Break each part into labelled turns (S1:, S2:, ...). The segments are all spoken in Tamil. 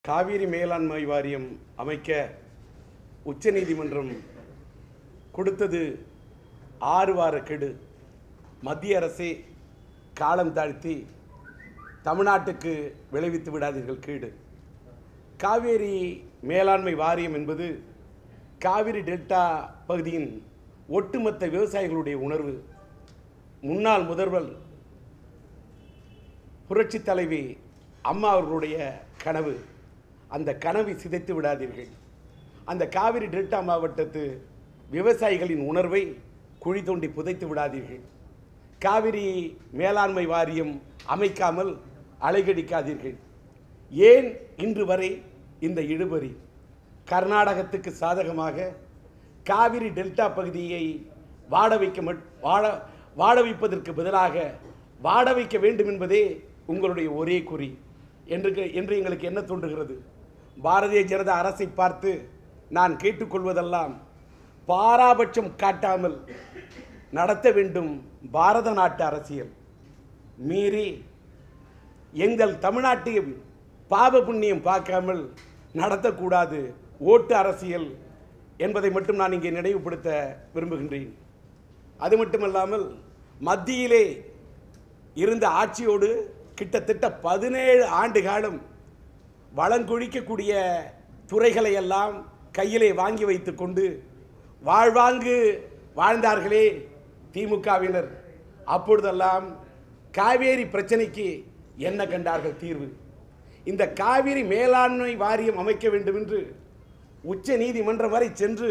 S1: காவிரி மேலாண்மை வாரியம் அமைக்க உச்சநீதிமன்றம் கொடுத்தது ஆறு வார கெடு மத்திய அரசே காலம் தாழ்த்தி தமிழ்நாட்டுக்கு விளைவித்து விடாதீர்கள் கீடு காவேரி மேலாண்மை வாரியம் என்பது காவிரி டெல்டா பகுதியின் ஒட்டுமொத்த விவசாயிகளுடைய உணர்வு முன்னாள் முதல்வர் புரட்சி தலைவி அம்மா அவர்களுடைய கனவு அந்த கனவை சிதைத்து விடாதீர்கள் அந்த காவிரி டெல்டா மாவட்டத்து விவசாயிகளின் உணர்வை குழி தோண்டி புதைத்து விடாதீர்கள் காவிரி மேலாண்மை வாரியம் அமைக்காமல் அலைகடிக்காதீர்கள் ஏன் இன்று வரை இந்த இழுபறி கர்நாடகத்துக்கு சாதகமாக காவிரி டெல்டா பகுதியை வாட வைக்க மட் வாழ வாட வைப்பதற்கு பதிலாக வாட வைக்க வேண்டும் என்பதே உங்களுடைய ஒரே குறி என்று என்று எங்களுக்கு என்ன தோன்றுகிறது பாரதிய ஜனதா அரசை பார்த்து நான் கேட்டுக்கொள்வதெல்லாம் பாராபட்சம் காட்டாமல் நடத்த வேண்டும் பாரத நாட்டு அரசியல் மீறி எங்கள் தமிழ்நாட்டையும் பாவ புண்ணியம் பார்க்காமல் நடத்தக்கூடாது ஓட்டு அரசியல் என்பதை மட்டும் நான் இங்கே நினைவுபடுத்த விரும்புகின்றேன் அது மட்டுமல்லாமல் மத்தியிலே இருந்த ஆட்சியோடு கிட்டத்தட்ட பதினேழு ஆண்டு காலம் வளங்கொழிக்கக்கூடிய துறைகளை எல்லாம் கையிலே வாங்கி வைத்துக்கொண்டு வாழ்வாங்கு வாழ்ந்தார்களே திமுகவினர் அப்பொழுதெல்லாம் காவேரி பிரச்சனைக்கு என்ன கண்டார்கள் தீர்வு இந்த காவிரி மேலாண்மை வாரியம் அமைக்க வேண்டும் என்று உச்ச நீதிமன்றம் வரை சென்று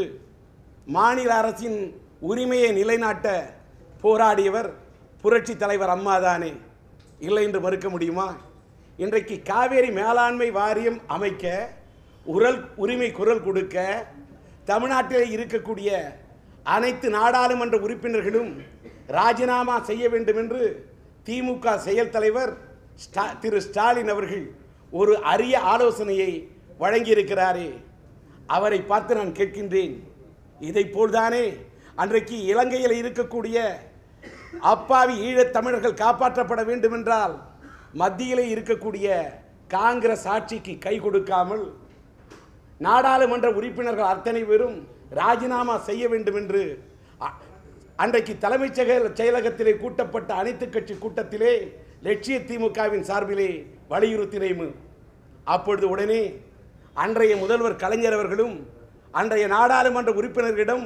S1: மாநில அரசின் உரிமையை நிலைநாட்ட போராடியவர் புரட்சி தலைவர் அம்மாதானே இல்லை என்று மறுக்க முடியுமா இன்றைக்கு காவேரி மேலாண்மை வாரியம் அமைக்க உரல் உரிமை குரல் கொடுக்க தமிழ்நாட்டில் இருக்கக்கூடிய அனைத்து நாடாளுமன்ற உறுப்பினர்களும் ராஜினாமா செய்ய வேண்டும் என்று திமுக செயல் தலைவர் ஸ்டா திரு ஸ்டாலின் அவர்கள் ஒரு அரிய ஆலோசனையை வழங்கியிருக்கிறாரே அவரை பார்த்து நான் கேட்கின்றேன் இதை போல்தானே அன்றைக்கு இலங்கையில் இருக்கக்கூடிய அப்பாவி ஈழத் தமிழர்கள் காப்பாற்றப்பட வேண்டும் என்றால் மத்தியிலே இருக்கக்கூடிய காங்கிரஸ் ஆட்சிக்கு கை கொடுக்காமல் நாடாளுமன்ற உறுப்பினர்கள் அத்தனை பேரும் ராஜினாமா செய்ய வேண்டும் என்று அ- அன்றைக்கு தலைமைச் செயல- செயலகத்திலே கூட்டப்பட்ட அனைத்து கட்சி கூட்டத்திலே லட்சிய திமுகவின் சார்பிலே வலியுறுத்தினேன் அப்பொழுது உடனே அன்றைய முதல்வர் கலைஞர் அவர்களும் அன்றைய நாடாளுமன்ற உறுப்பினர்களிடம்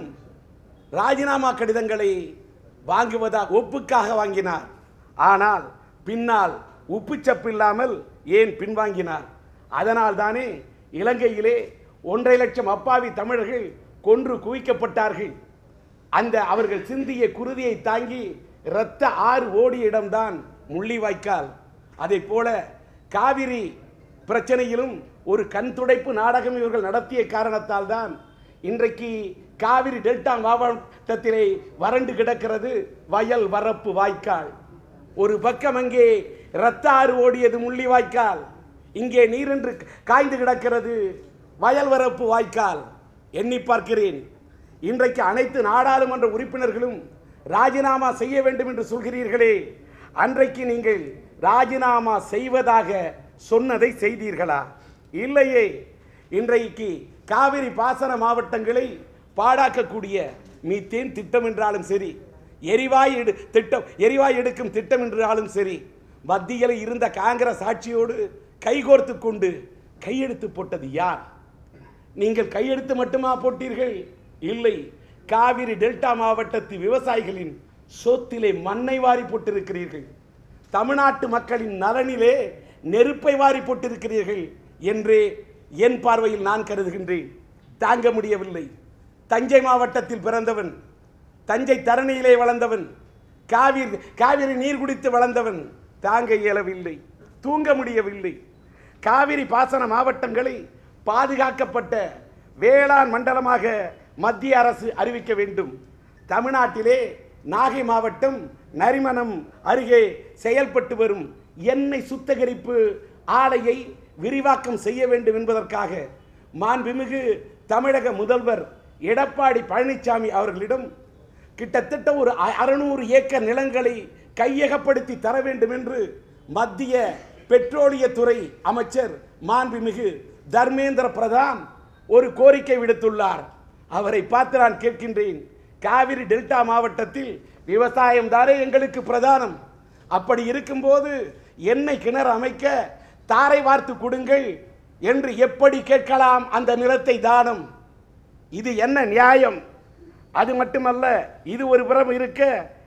S1: ராஜினாமா கடிதங்களை வாங்குவதா ஒப்புக்காக வாங்கினார் ஆனால் பின்னால் உப்புச்சப்பு இல்லாமல் ஏன் பின்வாங்கினார் அதனால் தானே இலங்கையிலே ஒன்றரை லட்சம் அப்பாவி தமிழர்கள் கொன்று குவிக்கப்பட்டார்கள் அந்த அவர்கள் சிந்திய குருதியை தாங்கி இரத்த ஆறு ஓடிய இடம்தான் முள்ளிவாய்க்கால் அதை போல காவிரி பிரச்சனையிலும் ஒரு கண் துடைப்பு நாடகம் இவர்கள் நடத்திய காரணத்தால் தான் இன்றைக்கு காவிரி டெல்டா மாவட்டத்திலே வறண்டு கிடக்கிறது வயல் வரப்பு வாய்க்கால் ஒரு பக்கம் அங்கே இரத்த ஆறு ஓடியது முள்ளிவாய்க்கால் இங்கே நீரென்று காய்ந்து கிடக்கிறது வயல் வரப்பு வாய்க்கால் எண்ணி பார்க்கிறேன் இன்றைக்கு அனைத்து நாடாளுமன்ற உறுப்பினர்களும் ராஜினாமா செய்ய வேண்டும் என்று சொல்கிறீர்களே அன்றைக்கு நீங்கள் ராஜினாமா செய்வதாக சொன்னதை செய்தீர்களா இல்லையே இன்றைக்கு காவிரி பாசன மாவட்டங்களை பாடாக்கக்கூடிய மீத்தேன் திட்டம் என்றாலும் சரி எரிவாயு எடு திட்டம் எரிவாயு எடுக்கும் திட்டம் என்றாலும் சரி மத்தியில் இருந்த காங்கிரஸ் ஆட்சியோடு கைகோர்த்து கொண்டு கையெழுத்து போட்டது யார் நீங்கள் கையெழுத்து மட்டுமா போட்டீர்கள் இல்லை காவிரி டெல்டா மாவட்டத்து விவசாயிகளின் சொத்திலே மண்ணை வாரி போட்டிருக்கிறீர்கள் தமிழ்நாட்டு மக்களின் நலனிலே நெருப்பை வாரி போட்டிருக்கிறீர்கள் என்றே என் பார்வையில் நான் கருதுகின்றேன் தாங்க முடியவில்லை தஞ்சை மாவட்டத்தில் பிறந்தவன் தஞ்சை தரணியிலே வளர்ந்தவன் காவிரி காவிரி நீர் குடித்து வளர்ந்தவன் தாங்க இயலவில்லை தூங்க முடியவில்லை காவிரி பாசன மாவட்டங்களை பாதுகாக்கப்பட்ட வேளாண் மண்டலமாக மத்திய அரசு அறிவிக்க வேண்டும் தமிழ்நாட்டிலே நாகை மாவட்டம் நரிமணம் அருகே செயல்பட்டு வரும் எண்ணெய் சுத்திகரிப்பு ஆலையை விரிவாக்கம் செய்ய வேண்டும் என்பதற்காக மாண்புமிகு தமிழக முதல்வர் எடப்பாடி பழனிசாமி அவர்களிடம் கிட்டத்தட்ட ஒரு அ- அறுநூறு ஏக்கர் நிலங்களை கையகப்படுத்தி தர வேண்டும் என்று மத்திய பெட்ரோலியத்துறை அமைச்சர் மாண்புமிகு தர்மேந்திர பிரதான் ஒரு கோரிக்கை விடுத்துள்ளார் அவரை பார்த்து நான் கேட்கின்றேன் காவிரி டெல்டா மாவட்டத்தில் விவசாயம் தானே எங்களுக்கு பிரதானம் அப்படி இருக்கும்போது எண்ணெய் கிணறு அமைக்க தாரை வார்த்து கொடுங்கள் என்று எப்படி கேட்கலாம் அந்த நிலத்தை தானம் இது என்ன நியாயம் அது மட்டுமல்ல இது ஒரு புறம் இருக்க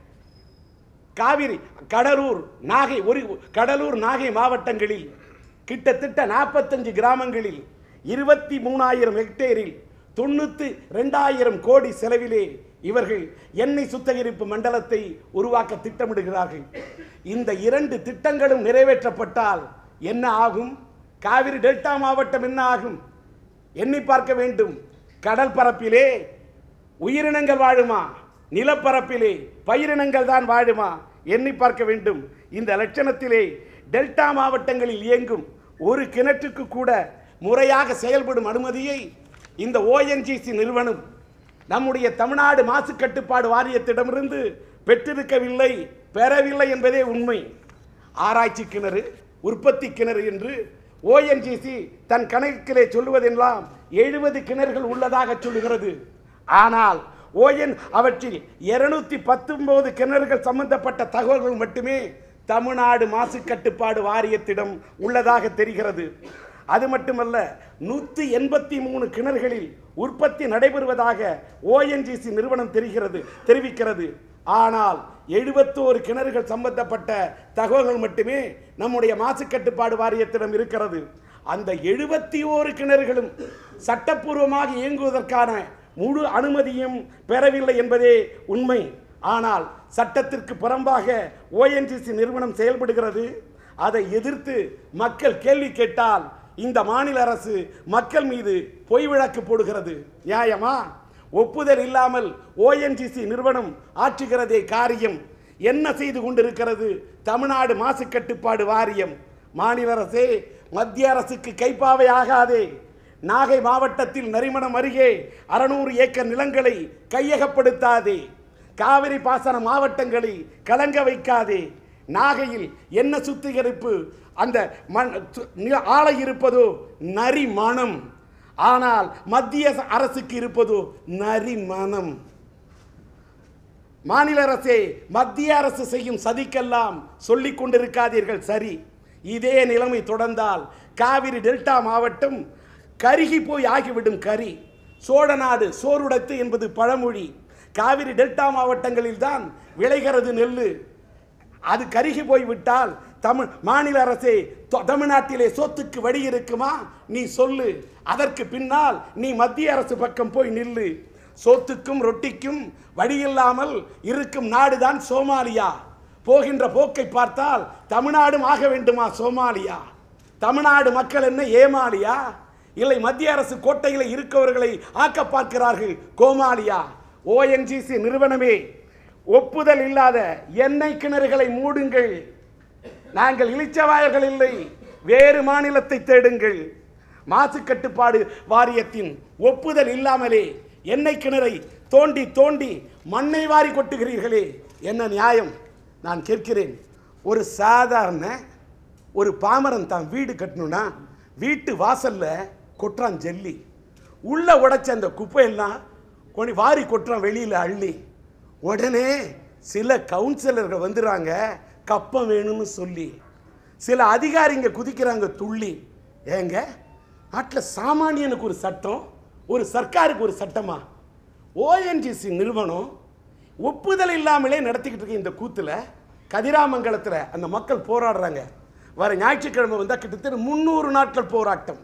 S1: காவிரி கடலூர் நாகை ஒரு கடலூர் நாகை மாவட்டங்களில் கிட்டத்தட்ட நாற்பத்தஞ்சு கிராமங்களில் இருபத்தி மூணாயிரம் ஹெக்டேரில் தொண்ணூத்தி ரெண்டாயிரம் கோடி செலவிலே இவர்கள் எண்ணெய் சுத்திகரிப்பு மண்டலத்தை உருவாக்க திட்டமிடுகிறார்கள் இந்த இரண்டு திட்டங்களும் நிறைவேற்றப்பட்டால் என்ன ஆகும் காவிரி டெல்டா மாவட்டம் என்ன ஆகும் எண்ணி பார்க்க வேண்டும் கடல் பரப்பிலே உயிரினங்கள் வாழுமா நிலப்பரப்பிலே பயிரினங்கள் தான் வாழுமா எண்ணி பார்க்க வேண்டும் இந்த லட்சணத்திலே டெல்டா மாவட்டங்களில் இயங்கும் ஒரு கிணற்றுக்கு கூட முறையாக செயல்படும் அனுமதியை இந்த ஓஎன்ஜிசி நிறுவனம் நம்முடைய தமிழ்நாடு மாசு கட்டுப்பாடு வாரியத்திடமிருந்து பெற்றிருக்கவில்லை பெறவில்லை என்பதே உண்மை ஆராய்ச்சி கிணறு உற்பத்தி கிணறு என்று ஓஎன்ஜிசி தன் கணக்கிலே சொல்லுவதெல்லாம் எழுபது கிணறுகள் உள்ளதாக சொல்லுகிறது ஆனால் ஓஎன் அவற்றில் இருநூத்தி பத்தொன்பது கிணறுகள் சம்பந்தப்பட்ட தகவல்கள் மட்டுமே தமிழ்நாடு மாசு கட்டுப்பாடு வாரியத்திடம் உள்ளதாக தெரிகிறது அது மட்டுமல்ல நூற்றி எண்பத்தி மூணு கிணறுகளில் உற்பத்தி நடைபெறுவதாக ஓஎன்ஜிசி நிறுவனம் தெரிகிறது தெரிவிக்கிறது ஆனால் எழுபத்தோரு கிணறுகள் சம்பந்தப்பட்ட தகவல்கள் மட்டுமே நம்முடைய மாசு கட்டுப்பாடு வாரியத்திடம் இருக்கிறது அந்த எழுபத்தி ஓரு கிணறுகளும் சட்டப்பூர்வமாக இயங்குவதற்கான முழு அனுமதியும் பெறவில்லை என்பதே உண்மை ஆனால் சட்டத்திற்கு புறம்பாக ஓஎன்ஜிசி நிறுவனம் செயல்படுகிறது அதை எதிர்த்து மக்கள் கேள்வி கேட்டால் இந்த மாநில அரசு மக்கள் மீது பொய் விளக்கு போடுகிறது நியாயமா ஒப்புதல் இல்லாமல் ஓஎன்ஜிசி நிறுவனம் ஆற்றுகிறதே காரியம் என்ன செய்து கொண்டிருக்கிறது தமிழ்நாடு மாசு கட்டுப்பாடு வாரியம் மாநில அரசே மத்திய அரசுக்கு கைப்பாவை ஆகாதே நாகை மாவட்டத்தில் நரிமணம் அருகே அறுநூறு ஏக்கர் நிலங்களை கையகப்படுத்தாதே காவிரி பாசன மாவட்டங்களை கலங்க வைக்காதே நாகையில் என்ன சுத்திகரிப்பு அந்த மண் சு- நி- ஆலை இருப்பதோ நரி மனம் ஆனால் மத்திய அரசுக்கு இருப்பதோ நரி மனம் மாநில அரசே மத்திய அரசு செய்யும் சதிக்கெல்லாம் சொல்லிக் கொண்டிருக்காதீர்கள் சரி இதே நிலைமை தொடர்ந்தால் காவிரி டெல்டா மாவட்டம் கருகி போய் ஆகிவிடும் கரி சோழநாடு சோறுடைத்து என்பது பழமொழி காவிரி டெல்டா மாவட்டங்களில் தான் விளைகிறது நெல்லு அது கருகி போய்விட்டால் தமிழ் மாநில அரசே தொ- தமிழ்நாட்டிலே சொத்துக்கு வழி இருக்குமா நீ சொல்லு அதற்கு பின்னால் நீ மத்திய அரசு பக்கம் போய் நில்லு சொத்துக்கும் ரொட்டிக்கும் வழியில்லாமல் இருக்கும் நாடுதான் சோமாலியா போகின்ற போக்கை பார்த்தால் தமிழ்நாடும் ஆக வேண்டுமா சோமாலியா தமிழ்நாடு மக்கள் என்ன ஏமாலியா இல்லை மத்திய அரசு கோட்டையில் இருக்கவர்களை ஆக்க பார்க்கிறார்கள் கோமாலியா ஓஎன்ஜிசி நிறுவனமே ஒப்புதல் இல்லாத எண்ணெய் கிணறுகளை மூடுங்கள் நாங்கள் இளிச்சவாயர்கள் இல்லை வேறு மாநிலத்தை தேடுங்கள் மாசு கட்டுப்பாடு வாரியத்தின் ஒப்புதல் இல்லாமலே எண்ணெய் கிணறை தோண்டி தோண்டி மண்ணை வாரி கொட்டுகிறீர்களே என்ன நியாயம் நான் கேட்கிறேன் ஒரு சாதாரண ஒரு பாமரன் தான் வீடு கட்டணும்னா வீட்டு வாசல்ல கொட்டுறான் ஜல்லி உள்ள உடைச்ச அந்த குப்பையெல்லாம் கொண்டு வாரி கொட்டுறான் வெளியில அள்ளி உடனே சில கவுன்சிலர்கள் வந்துடுறாங்க கப்பம் வேணும்னு சொல்லி சில அதிகாரிங்க குதிக்கிறாங்க துள்ளி ஏங்க நாட்டில் சாமானியனுக்கு ஒரு சட்டம் ஒரு சர்க்காருக்கு ஒரு சட்டமா ஓஎன்ஜிசி நிறுவனம் ஒப்புதல் இல்லாமலே நடத்திக்கிட்டு இருக்க இந்த கூத்துல கதிராமங்கலத்தில் அந்த மக்கள் போராடுறாங்க வர ஞாயிற்றுக்கிழமை வந்தால் கிட்டத்தட்ட முந்நூறு நாட்கள் போராட்டம்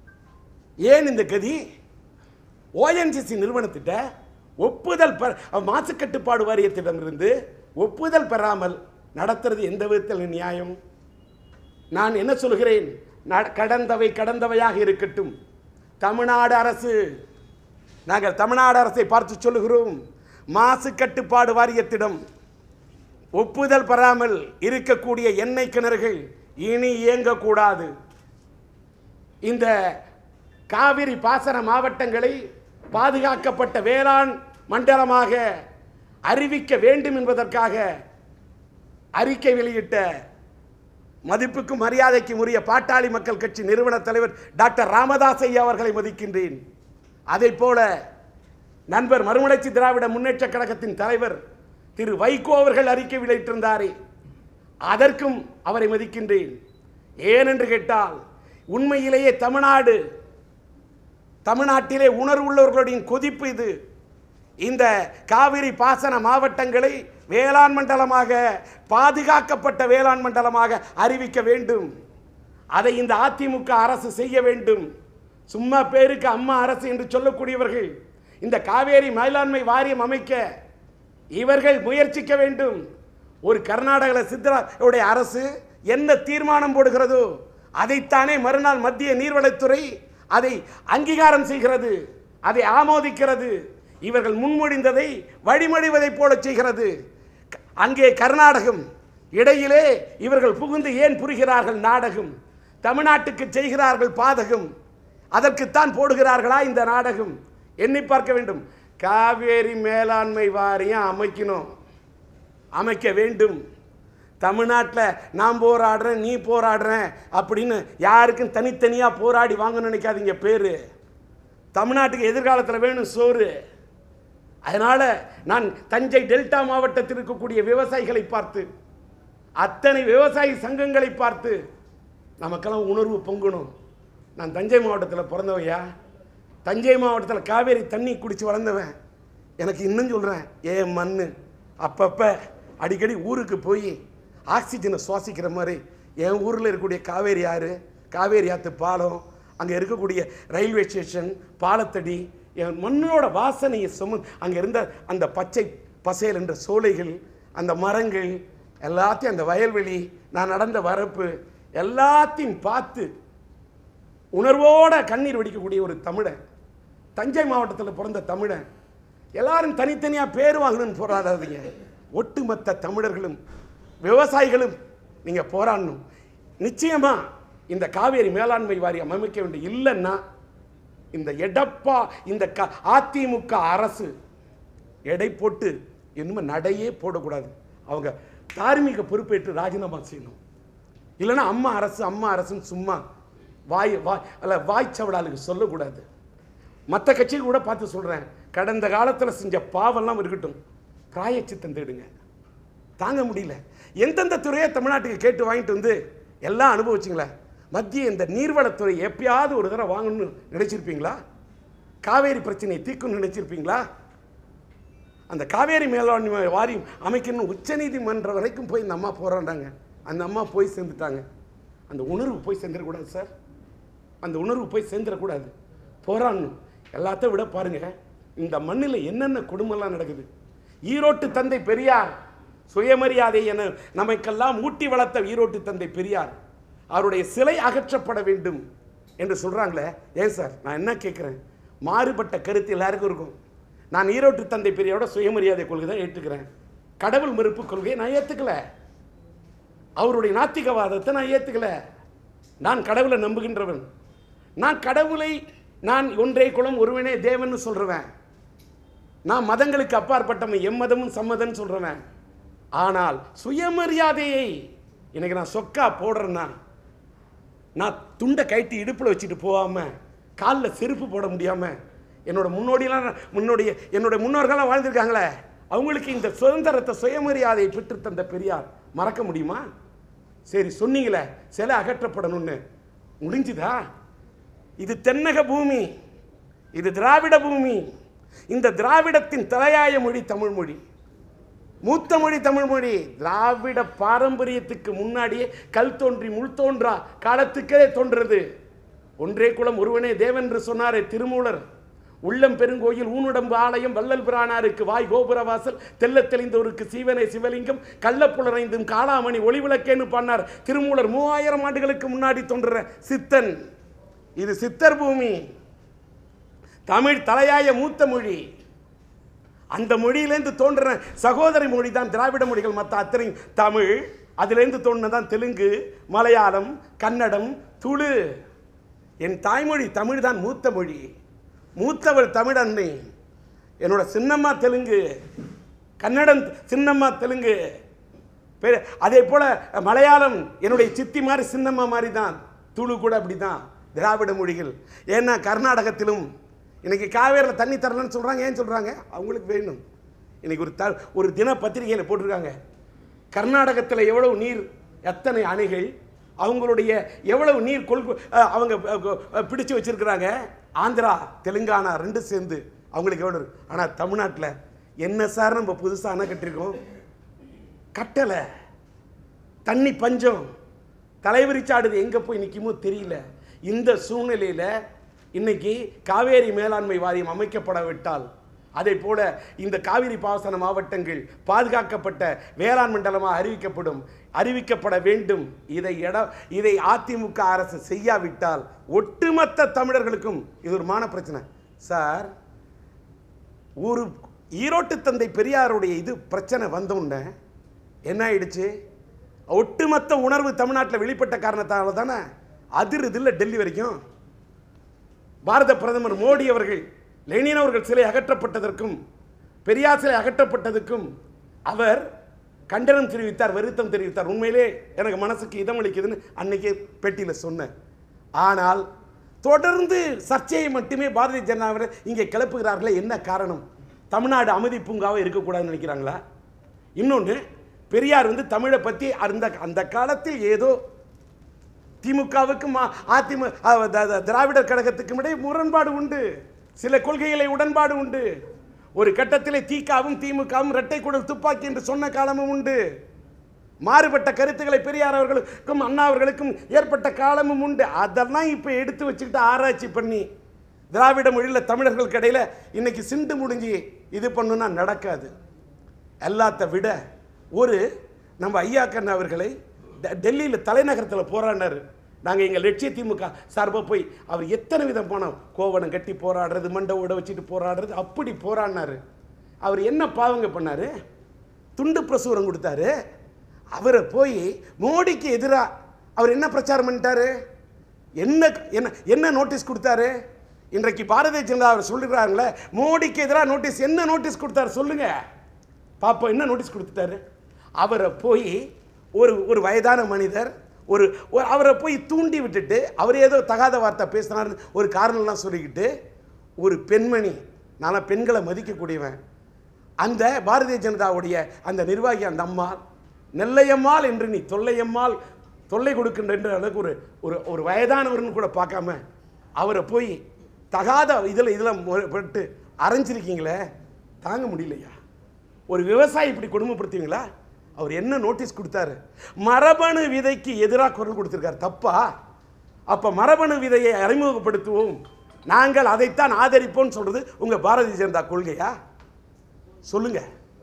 S1: ஏன் இந்த கதி ஓஎன்ஜிசி நிறுவனத்திட்ட ஒப்புதல் பெற மாசு கட்டுப்பாடு வாரியத்திடமிருந்து ஒப்புதல் பெறாமல் நடத்துறது எந்த விதத்தில் நியாயம் நான் என்ன சொல்கிறேன் நட- கடந்தவை கடந்தவையாக இருக்கட்டும் தமிழ்நாடு அரசு நாங்கள் தமிழ்நாடு அரசை பார்த்து சொல்லுகிறோம் மாசு கட்டுப்பாடு வாரியத்திடம் ஒப்புதல் பெறாமல் இருக்கக்கூடிய எண்ணெய் கிணறுகள் இனி இயங்கக்கூடாது இந்த காவிரி பாசன மாவட்டங்களை பாதுகாக்கப்பட்ட வேளாண் மண்டலமாக அறிவிக்க வேண்டும் என்பதற்காக அறிக்கை வெளியிட்ட மதிப்புக்கும் மரியாதைக்கும் உரிய பாட்டாளி மக்கள் கட்சி நிறுவன தலைவர் டாக்டர் ராமதாஸ் ஐயா அவர்களை மதிக்கின்றேன் அதைப் போல நண்பர் மறுமலர்ச்சி திராவிட முன்னேற்ற கழகத்தின் தலைவர் திரு வைகோ அவர்கள் அறிக்கை வெளியிட்டிருந்தாரே அதற்கும் அவரை மதிக்கின்றேன் ஏனென்று கேட்டால் உண்மையிலேயே தமிழ்நாடு தமிழ்நாட்டிலே உணர்வுள்ளவர்களுடைய கொதிப்பு இது இந்த காவிரி பாசன மாவட்டங்களை வேளாண் மண்டலமாக பாதுகாக்கப்பட்ட வேளாண் மண்டலமாக அறிவிக்க வேண்டும் அதை இந்த அதிமுக அரசு செய்ய வேண்டும் சும்மா பேருக்கு அம்மா அரசு என்று சொல்லக்கூடியவர்கள் இந்த காவேரி மேலாண்மை வாரியம் அமைக்க இவர்கள் முயற்சிக்க வேண்டும் ஒரு கர்நாடக சித்தராவுடைய அரசு என்ன தீர்மானம் போடுகிறதோ அதைத்தானே மறுநாள் மத்திய நீர்வளத்துறை அதை அங்கீகாரம் செய்கிறது அதை ஆமோதிக்கிறது இவர்கள் முன்மொழிந்ததை வழிமொழிவதைப் போல செய்கிறது க- அங்கே கர்நாடகம் இடையிலே இவர்கள் புகுந்து ஏன் புரிகிறார்கள் நாடகம் தமிழ்நாட்டுக்கு செய்கிறார்கள் பாதகம் அதற்குத்தான் போடுகிறார்களா இந்த நாடகம் எண்ணி பார்க்க வேண்டும் காவேரி மேலாண்மை வாரியம் அமைக்கணும் அமைக்க வேண்டும் தமிழ்நாட்டில் நான் போராடுறேன் நீ போராடுறேன் அப்படின்னு யாருக்கும் தனித்தனியாக போராடி வாங்க நினைக்காதீங்க பேர் தமிழ்நாட்டுக்கு எதிர்காலத்தில் வேணும் சோறு அதனால் நான் தஞ்சை டெல்டா மாவட்டத்தில் இருக்கக்கூடிய விவசாயிகளை பார்த்து அத்தனை விவசாயி சங்கங்களை பார்த்து நமக்கெல்லாம் உணர்வு பொங்கணும் நான் தஞ்சை மாவட்டத்தில் பிறந்தவையா தஞ்சை மாவட்டத்தில் காவேரி தண்ணி குடிச்சு வளர்ந்தவன் எனக்கு இன்னும் சொல்கிறேன் ஏன் மண் அப்பப்போ அடிக்கடி ஊருக்கு போய் ஆக்சிஜனை சுவாசிக்கிற மாதிரி என் ஊரில் இருக்கக்கூடிய காவேரி ஆறு காவேரி ஆற்று பாலம் அங்கே இருக்கக்கூடிய ரயில்வே ஸ்டேஷன் பாலத்தடி என் மண்ணோட வாசனையை சும அங்கே இருந்த அந்த பச்சை பசேல் என்ற சோலைகள் அந்த மரங்கள் எல்லாத்தையும் அந்த வயல்வெளி நான் நடந்த வரப்பு எல்லாத்தையும் பார்த்து உணர்வோட கண்ணீர் வடிக்கக்கூடிய ஒரு தமிழன் தஞ்சை மாவட்டத்தில் பிறந்த தமிழன் எல்லாரும் தனித்தனியாக பேர் வாங்கணும்னு போராடாதீங்க ஒட்டுமொத்த தமிழர்களும் விவசாயிகளும் நீங்கள் போராடணும் நிச்சயமா இந்த காவேரி மேலாண்மை வாரியம் அமைக்க வேண்டிய இல்லைன்னா இந்த எடப்பா இந்த க அதிமுக அரசு எடை போட்டு இனிமே நடையே போடக்கூடாது அவங்க தார்மீக பொறுப்பேற்று ராஜினாமா செய்யணும் இல்லைன்னா அம்மா அரசு அம்மா அரசுன்னு சும்மா வாய் வாய் அல்ல வாய்ச்சவடாலுக்கு சொல்லக்கூடாது மற்ற கட்சிகள் கூட பார்த்து சொல்கிறேன் கடந்த காலத்தில் செஞ்ச பாவெல்லாம் இருக்கட்டும் பிராயச்சித்தம் தேடுங்க தாங்க முடியல எந்தெந்த துறையை தமிழ்நாட்டுக்கு கேட்டு வாங்கிட்டு வந்து எல்லாம் அனுபவிச்சிங்களே மத்திய இந்த நீர்வளத்துறை எப்பயாவது ஒரு தடவை வாங்கணும்னு நினைச்சிருப்பீங்களா காவேரி பிரச்சனையை தீர்க்கணும்னு நினைச்சிருப்பீங்களா அந்த காவேரி மேலாண்மை வாரியம் அமைக்கணும் உச்சநீதிமன்றம் வரைக்கும் போய் இந்த அம்மா போராண்டாங்க அந்த அம்மா போய் சேர்ந்துட்டாங்க அந்த உணர்வு போய் சேர்ந்துடக்கூடாது சார் அந்த உணர்வு போய் சேர்ந்துடக்கூடாது போராடணும் எல்லாத்தையும் விட பாருங்க இந்த மண்ணில் என்னென்ன குடும்பம்லாம் நடக்குது ஈரோட்டு தந்தை பெரியார் சுயமரியாதை என நமக்கெல்லாம் ஊட்டி வளர்த்த ஈரோட்டு தந்தை பெரியார் அவருடைய சிலை அகற்றப்பட வேண்டும் என்று சொல்கிறாங்களே ஏன் சார் நான் என்ன கேட்குறேன் மாறுபட்ட கருத்து எல்லாருக்கும் இருக்கும் நான் ஈரோட்டு தந்தை பெரியாரோட சுயமரியாதை கொள்கை தான் ஏற்றுக்கிறேன் கடவுள் மறுப்பு கொள்கையை நான் ஏற்றுக்கல அவருடைய நாத்திகவாதத்தை நான் ஏற்றுக்கல நான் கடவுளை நம்புகின்றவன் நான் கடவுளை நான் ஒன்றே குலம் ஒருவனே தேவன்னு சொல்றவன் நான் மதங்களுக்கு அப்பாற்பட்டவன் எம்மதமும் சம்மதம்னு சொல்றவன் ஆனால் சுயமரியாதையை எனக்கு நான் சொக்கா போடுறேன்னா நான் துண்டை கைட்டி இடுப்பில் வச்சுட்டு போகாம காலில் செருப்பு போட முடியாம என்னோட முன்னோடியெல்லாம் முன்னோடிய என்னோட முன்னோர்கள்லாம் வாழ்ந்திருக்காங்களே அவங்களுக்கு இந்த சுதந்திரத்தை சுயமரியாதையை பெற்று தந்த பெரியார் மறக்க முடியுமா சரி சொன்னீங்களே சிலை அகற்றப்படணும்னு முடிஞ்சுதா இது தென்னக பூமி இது திராவிட பூமி இந்த திராவிடத்தின் தலையாய மொழி தமிழ் மொழி மூத்த மொழி தமிழ் மொழி திராவிட பாரம்பரியத்துக்கு முன்னாடியே கல் தோன்றி முள் தோன்றா காலத்துக்கே தோன்றது ஒன்றே குலம் ஒருவனே தேவென்று சொன்னாரே திருமூலர் உள்ளம் பெருங்கோயில் ஊனுடம்பு ஆலயம் வள்ளல் பிரானாருக்கு வாய் கோபுர வாசல் தெள்ளத் தெளிந்தோருக்கு சீவனை சிவலிங்கம் கள்ளப்புலரைந்தும் காளாமணி ஒளிவிளக்கேன்னு பண்ணார் திருமூலர் மூவாயிரம் ஆண்டுகளுக்கு முன்னாடி தோன்ற சித்தன் இது சித்தர் பூமி தமிழ் தலையாய மூத்த மொழி அந்த மொழியிலேருந்து தோன்ற சகோதரி மொழி தான் திராவிட மொழிகள் மற்ற அத்தனை தமிழ் அதிலேருந்து தோன்றினதான் தெலுங்கு மலையாளம் கன்னடம் துளு என் தாய்மொழி தமிழ் தான் மூத்த மொழி மூத்தவள் தமிழ் அன்னை என்னோட சின்னம்மா தெலுங்கு கன்னடம் சின்னம்மா தெலுங்கு பெ- அதே போல மலையாளம் என்னுடைய சித்தி மாதிரி சின்னம்மா மாதிரி தான் துளு கூட அப்படி தான் திராவிட மொழிகள் ஏன்னா கர்நாடகத்திலும் இன்னைக்கு காவேரியில் தண்ணி தரலன்னு சொல்கிறாங்க ஏன் சொல்கிறாங்க அவங்களுக்கு வேணும் இன்னைக்கு ஒரு த ஒரு தின பத்திரிகையில் போட்டிருக்காங்க கர்நாடகத்தில் எவ்வளவு நீர் எத்தனை அணைகள் அவங்களுடைய எவ்வளவு நீர் கொள் அஹ், அவங்க அஹ், அஹ், பிடிச்சு வச்சிருக்கிறாங்க ஆந்திரா தெலுங்கானா ரெண்டும் சேர்ந்து அவங்களுக்கு எவ்வளோ இருக்கு ஆனால் தமிழ்நாட்டில் என்ன சார் நம்ம புதுசாக அணை கட்டியிருக்கோம் கட்டலை தண்ணி பஞ்சம் தலைவிரிச்சாடுது எங்கே போய் நிற்குமோ தெரியல இந்த சூழ்நிலையில் இன்னைக்கு காவேரி மேலாண்மை வாரியம் அமைக்கப்படவிட்டால் அதே போல இந்த காவிரி பாசன மாவட்டங்கள் பாதுகாக்கப்பட்ட வேளாண் மண்டலமாக அறிவிக்கப்படும் அறிவிக்கப்பட வேண்டும் இதை இட இதை அதிமுக அரசு செய்யாவிட்டால் ஒட்டுமொத்த தமிழர்களுக்கும் இது ஒரு மான பிரச்சனை சார் ஒரு ஈரோட்டு தந்தை பெரியாருடைய இது பிரச்சனை வந்தோடனே என்ன ஆயிடுச்சு ஒட்டுமொத்த உணர்வு தமிழ்நாட்டில் வெளிப்பட்ட காரணத்தால தானே அதிருது இல்லை டெல்லி வரைக்கும் பாரத பிரதமர் மோடி அவர்கள் லெனின் அவர்கள் சிலை அகற்றப்பட்டதற்கும் பெரியார் சிலை அகற்றப்பட்டதுக்கும் அவர் கண்டனம் தெரிவித்தார் வருத்தம் தெரிவித்தார் உண்மையிலே எனக்கு மனசுக்கு இதமளிக்குதுன்னு அன்னைக்கே பேட்டியில் சொன்னேன் ஆனால் தொடர்ந்து சர்ச்சையை மட்டுமே பாரதிய ஜனதாவினர் இங்கே கிளப்புகிறார்களே என்ன காரணம் தமிழ்நாடு அமைதி பூங்காவை இருக்கக்கூடாதுன்னு நினைக்கிறாங்களா இன்னொன்று பெரியார் வந்து தமிழை பற்றி அந்த அந்த காலத்தில் ஏதோ திமுகவுக்கும் அதிமுக திராவிடர் கழகத்துக்கும் இடையே முரண்பாடு உண்டு சில கொள்கைகளை உடன்பாடு உண்டு ஒரு கட்டத்திலே தீகாவும் திமுகவும் இரட்டை குடல் துப்பாக்கி என்று சொன்ன காலமும் உண்டு மாறுபட்ட கருத்துக்களை பெரியார் அவர்களுக்கும் அண்ணா அவர்களுக்கும் ஏற்பட்ட காலமும் உண்டு அதெல்லாம் இப்போ எடுத்து வச்சுக்கிட்டு ஆராய்ச்சி பண்ணி திராவிட மொழியில் தமிழர்களுக்கு இடையில இன்னைக்கு சிண்டு முடிஞ்சு இது பண்ணுனா நடக்காது எல்லாத்த விட ஒரு நம்ம ஐயா கண்ணா அவர்களை டெ- டெல்லியில் தலைநகரத்தில் போராடினார் நாங்கள் எங்கள் லட்சிய திமுக சார்பாக போய் அவர் எத்தனை விதம் போனோம் கோவணம் கட்டி போராடுறது மண்டை ஓட வச்சுட்டு போராடுறது அப்படி போராடினாரு அவர் என்ன பாவங்க பண்ணாரு துண்டு பிரசுரம் கொடுத்தாரு அவரை போய் மோடிக்கு எதிராக அவர் என்ன பிரச்சாரம் பண்ணிட்டாரு என்ன என்ன என்ன நோட்டீஸ் கொடுத்தாரு இன்றைக்கு பாரதிய ஜனதா அவர் சொல்லுகிறாங்களே மோடிக்கு எதிராக நோட்டீஸ் என்ன நோட்டீஸ் கொடுத்தாரு சொல்லுங்க பாப்போம் என்ன நோட்டீஸ் கொடுத்துட்டாரு அவரை போய் ஒரு ஒரு வயதான மனிதர் ஒரு ஒரு- அவரை போய் தூண்டி விட்டுட்டு அவர் ஏதோ தகாத வார்த்தை பேசினார்னு ஒரு காரணம்லாம் சொல்லிக்கிட்டு ஒரு பெண்மணி நான் பெண்களை மதிக்கக்கூடியவன் அந்த பாரதிய ஜனதாவுடைய அந்த நிர்வாகி அந்த அம்மா நெல்லையம்மாள் என்று நீ தொல்லையம்மாள் தொல்லை கொடுக்கின்ற என்ற அளவுக்கு ஒரு ஒரு ஒரு வயதானவர்னு கூட பார்க்காம அவரை போய் தகாத இதில் இதில் பட்டு அரைஞ்சிருக்கீங்களே தாங்க முடியலையா ஒரு விவசாயி இப்படி கொடுமைப்படுத்துவீங்களா அவர் என்ன நோட்டீஸ் கொடுத்தாரு மரபணு விதைக்கு எதிராக குரல் கொடுத்திருக்காரு தப்பா அப்ப மரபணு விதையை அறிமுகப்படுத்துவோம் நாங்கள் அதைத்தான் ஆதரிப்போம்னு சொல்றது உங்க பாரதிய ஜனதா கொள்கையா சொல்லுங்க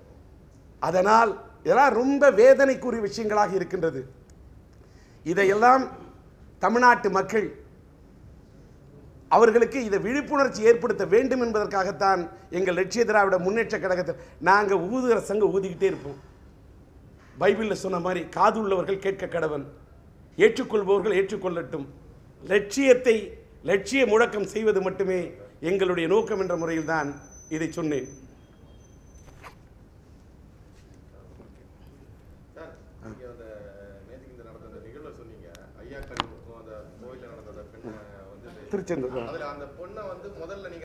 S1: அதனால் இதெல்லாம் ரொம்ப வேதனைக்குரிய விஷயங்களாக இருக்கின்றது இதையெல்லாம் தமிழ்நாட்டு மக்கள் அவர்களுக்கு இதை விழிப்புணர்ச்சி ஏற்படுத்த வேண்டும் என்பதற்காகத்தான் எங்கள் லட்சிய திராவிட முன்னேற்ற கழகத்தில் நாங்கள் ஊதுகிற சங்க ஊதிக்கிட்டே இருப்போம் பைபிளில் சொன்ன மாதிரி காது உள்ளவர்கள் கேட்க கடவன் ஏற்றுக்கொள்பவர்கள் ஏற்றுக்கொள்ளட்டும் லட்சியத்தை லட்சிய முழக்கம் செய்வது மட்டுமே எங்களுடைய நோக்கம் என்ற முறையில் தான் இதை சொன்னேன்
S2: சார் நீங்க அந்த நேற்றுக்கு இந்த நடந்த அந்த நிகழ்வை சொன்னீங்க ஐயா கண்ணுக்கும் அந்த கோயில்ல நடந்த அந்த பெண் வந்து
S1: திருச்செந்தூர்
S2: அதுல அந்த பொண்ணை வந்து முதல்ல நீங்க